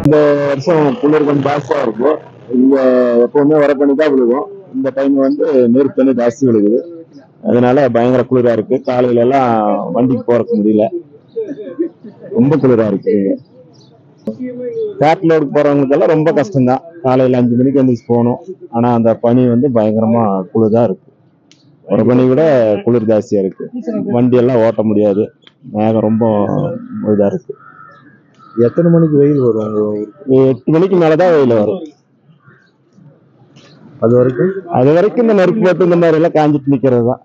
இந்த வருஷம் குளிர் கொஞ்சம் ஜாஸ்தியா இருக்கு இங்க எப்பவுமே வர பண்ணி தான் விழுகும் இந்த டைம் வந்து நெருப்பு தண்ணி ஜாஸ்தி விழுகுது அதனால பயங்கர குளிரா இருக்கு காலையில எல்லாம் வண்டிக்கு போறதுக்கு முடியல ரொம்ப குளிரா இருக்கு இங்க பேக் லோடுக்கு போறவங்களுக்கு எல்லாம் ரொம்ப கஷ்டம்தான் காலையில அஞ்சு மணிக்கு எந்திரிச்சு போகணும் ஆனா அந்த பனி வந்து பயங்கரமா குளிரா இருக்கு ஒரு பனி விட குளிர் ஜாஸ்தியா இருக்கு வண்டி எல்லாம் ஓட்ட முடியாது மேகம் ரொம்ப இதா இருக்கு எத்தனை மணிக்கு வெயில் வரும் உங்க ஊருக்கு? எட்டு மணிக்கு மேலதான் வெயில் வரும் அது வரைக்கும் அது வரைக்கும் இந்த நெருப்பு மட்டும் இந்த மாதிரி எல்லாம் காஞ்சிட்டு நிக்கிறது தான்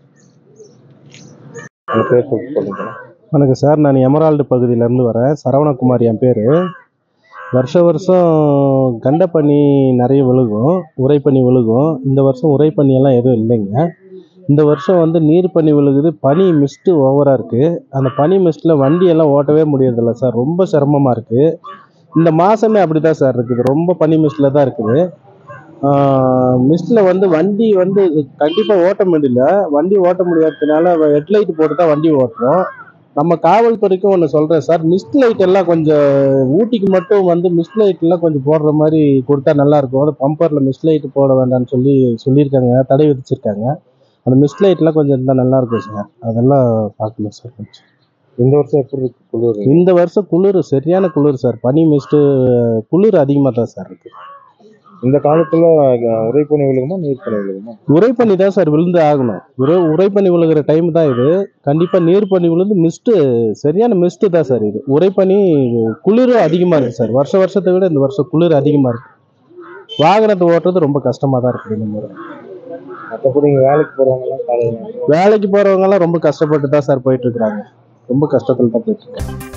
உங்க பேர் சொல்லிட்டு சொல்லுங்க வணக்கம் சார் நான் எமரால்டு பகுதியிலேருந்து வரேன் சரவணகுமார் என் பேர் வருஷ வருஷம் கண்டப்பனி நிறைய விழுகும் உரைப்பனி விழுகும் இந்த வருஷம் உரைப்பனியெல்லாம் எதுவும் இல்லைங்க இந்த வருஷம் வந்து நீர் பனி விழுகுது பனி மிஸ்ட்டு ஓவராக இருக்குது அந்த பனி மிஸ்ட்டில் வண்டியெல்லாம் ஓட்டவே முடியறதில்ல சார் ரொம்ப சிரமமாக இருக்குது இந்த மாதமே அப்படி தான் சார் இருக்குது ரொம்ப பனி மிஸ்ட்டில் தான் இருக்குது மிஸ்ட்டில் வந்து வண்டி வந்து கண்டிப்பாக ஓட்ட முடியல வண்டி ஓட்ட முடியாததுனால ஹெட்லைட் போட்டு தான் வண்டி ஓட்டுறோம் நம்ம காவல்துறைக்கும் ஒன்று சொல்கிறேன் சார் மிஸ்ட் லைட் எல்லாம் கொஞ்சம் ஊட்டிக்கு மட்டும் வந்து மிஸ்ட் லைட் எல்லாம் கொஞ்சம் போடுற மாதிரி கொடுத்தா நல்லா இருக்கும் அது பம்பரில் மிஸ்ட் லைட் போட வேண்டாம்னு சொல்லி சொல்லியிருக்காங்க தடை விதிச்சிருக்காங்க அந்த மிஸ்ட் லைட்லாம் கொஞ்சம் இருந்தால் நல்லா இருக்கும் சார் அதெல்லாம் பார்க்கணும் சார் கொஞ்சம் இந்த வருஷம் எப்படி இருக்கு குளிர் இந்த வருஷம் குளிர் சரியான குளிர் சார் பனி மிஸ்ட்டு குளிர் அதிகமாக தான் சார் இருக்குது இந்த காலத்துல அஹ், உறைபனி விழுகுமா நீர் பனி விழுகுமா உரைப்பனி தான் சார் விழுந்து ஆகணும் உரை உரைப்பனி விழுகிற டைம் தான் இது கண்டிப்பாக நீர் பனி விழுந்து மிஸ்ட்டு சரியான மிஸ்ட்டு தான் சார் இது உரைப்பனி குளிரும் அதிகமாக இருக்குது சார் வருஷ வருஷத்தை விட இந்த வருஷம் குளிர் அதிகமாக இருக்குது வாகனத்தை ஓட்டுறது ரொம்ப கஷ்டமாக தான் இருக்குது இந்த முறை மற்றபடி இங்க வேலைக்கு போறவங்க எல்லாம் காலையில வேலைக்கு போகிறவங்கலாம் ரொம்ப கஷ்டப்பட்டு தான் சார் போயிட்டு இருக்கிறாங்க ரொம்ப கஷ்டத்தில் தான் போயிட்டு இருக்காங்க